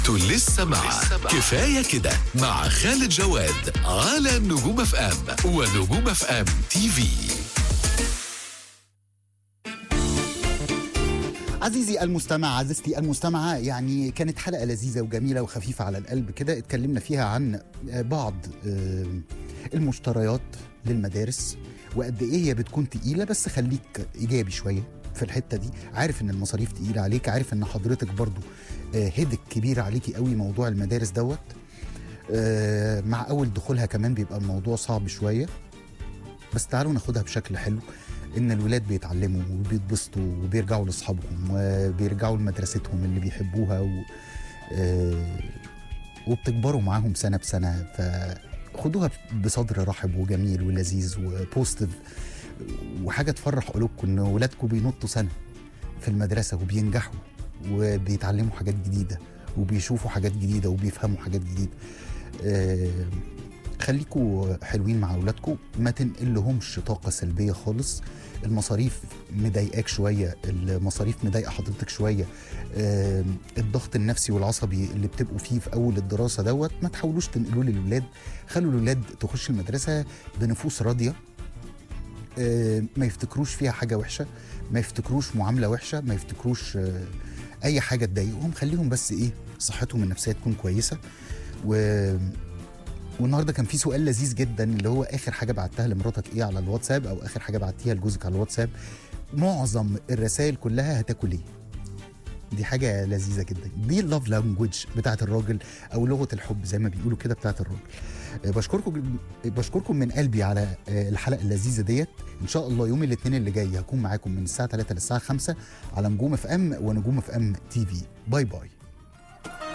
لسه مع كفاية كده مع خالد جواد على نجوم اف ام ونجوم اف ام تي في عزيزي المستمع عزيزتي المستمعة يعني كانت حلقة لذيذة وجميلة وخفيفة على القلب كده اتكلمنا فيها عن بعض آه، المشتريات للمدارس وقد ايه هي بتكون تقيلة بس خليك ايجابي شوية في الحتة دي عارف ان المصاريف تقيلة عليك عارف ان حضرتك برضو آه، هدك كبير عليكي قوي موضوع المدارس دوت آه، مع اول دخولها كمان بيبقى الموضوع صعب شوية بس تعالوا ناخدها بشكل حلو ان الولاد بيتعلموا وبيتبسطوا وبيرجعوا لاصحابهم وبيرجعوا لمدرستهم اللي بيحبوها و... آه، وبتكبروا معاهم سنه بسنه فخدوها بصدر رحب وجميل ولذيذ وبوستيف وحاجه تفرح قلوبكم ان ولادكم بينطوا سنه في المدرسه وبينجحوا وبيتعلموا حاجات جديده وبيشوفوا حاجات جديده وبيفهموا حاجات جديده آه، خليكوا حلوين مع اولادكم ما تنقلهمش طاقه سلبيه خالص المصاريف مضايقاك شويه المصاريف مضايقه حضرتك شويه آه، الضغط النفسي والعصبي اللي بتبقوا فيه في اول الدراسه دوت ما تحاولوش تنقلوه للولاد خلوا الولاد تخش المدرسه بنفوس راضيه آه، ما يفتكروش فيها حاجه وحشه ما يفتكروش معامله وحشه ما يفتكروش آه، اي حاجه تضايقهم خليهم بس ايه صحتهم النفسيه تكون كويسه و والنهارده كان في سؤال لذيذ جدا اللي هو اخر حاجه بعتها لمراتك ايه على الواتساب او اخر حاجه بعتيها لجوزك على الواتساب معظم الرسائل كلها هتاكل ايه دي حاجه لذيذه جدا دي اللاف لانجوج بتاعت الراجل او لغه الحب زي ما بيقولوا كده بتاعت الراجل آه، بشكركم بشكركم من قلبي على آه، الحلقه اللذيذه ديت ان شاء الله يوم الاثنين اللي جاي هكون معاكم من الساعه 3 للساعه 5 على نجوم اف ام ونجوم اف ام تي في باي باي